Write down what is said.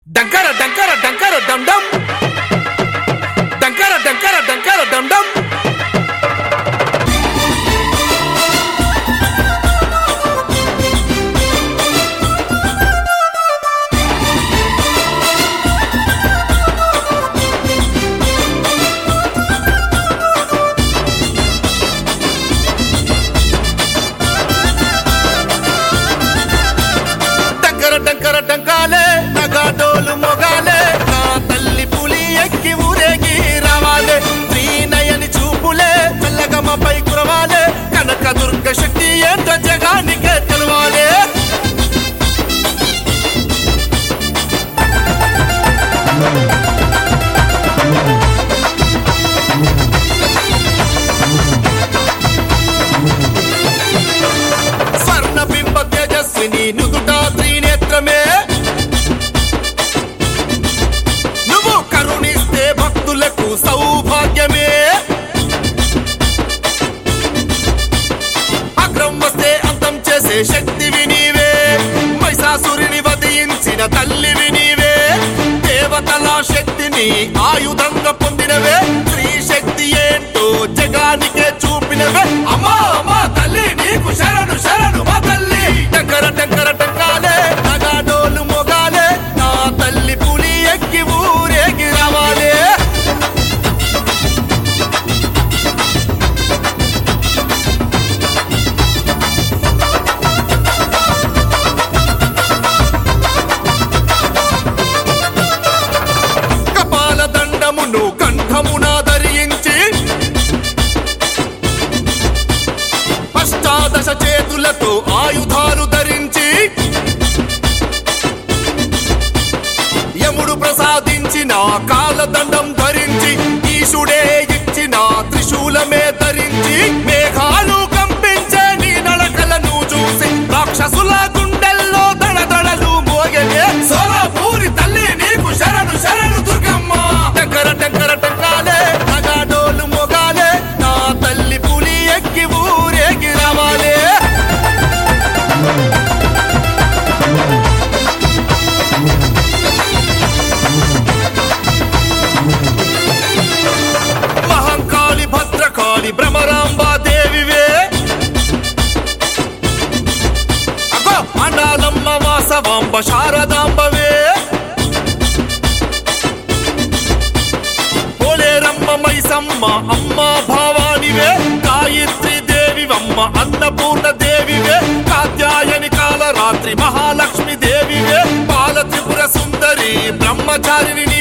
డంకర డంకర డంకర డం డం డంకర డంకర డంకర డం డం డంకర డంకర డంకాలే నగాడోలు మొగాలే నా తల్లి పులి ఎక్కి ఊరేగి రావాలే శ్రీనయని చూపులే చల్లగమ్మపై కురవాలే కనక దుర్గ శక్తి ఏంట జగానికే తెలవాలే స్వర్ణ బింబ తేజస్విని నుదుట త్రినేత్రమే నువ్వు కరుణిస్తే భక్తులకు సౌభాగ్యమే అగ్రం వస్తే అంతం చేసే శక్తివి నీవే మైసాసురిని వధించిన తల్లివి నీవే దేవతల శక్తిని ఆయుధంగా పొందినవే స్త్రీ శక్తి ఏంటో జగానికే చూపినవే అమ్మా అమ్మా తల్లి నీకు శరణు శరణు మా తల్లి టంకర టంకర టంకాలే నగాడోలు మొగాలే నా తల్లి పులి ఎక్కి ఊరేగి రావాలే కపాల దండమును కంఠమున ధరించి అష్టాదశ చేతులతో ఆయుధాలు ధరించి యముడు ప్రసాదించిన కాలదండం ధరించి ఈశుడే ఇచ్చిన త్రిశూలమే ధరించి మేఘాలు కంపించే నీ నడకలను చూసి రాక్షసుల గుండెల్లో దడదడలు మోగలే సోలాపూరి తల్లి నీకు శరణు శరణు దుర్గమ్మ టంకర టంకర టంకాలే నగాడోలు మొగాలే నా తల్లి పులి ఎక్కి ఊరేగి రావాలే మహంకాళి భద్రకాళి భ్రమరాంబా దేవివే అగో అనాలమ్మ వాసవాంబ శారదాంబవే పోలేరమ్మ మైసమ్మ అమ్మ భవానివే గాయత్రి దేవివమ్మ అన్నపూర్ణ దేవివే కాత్యాయని కాలరాత్రి మహాలక్ష్మి దేవివే బాల త్రిపుర సుందరి బ్రహ్మచారిని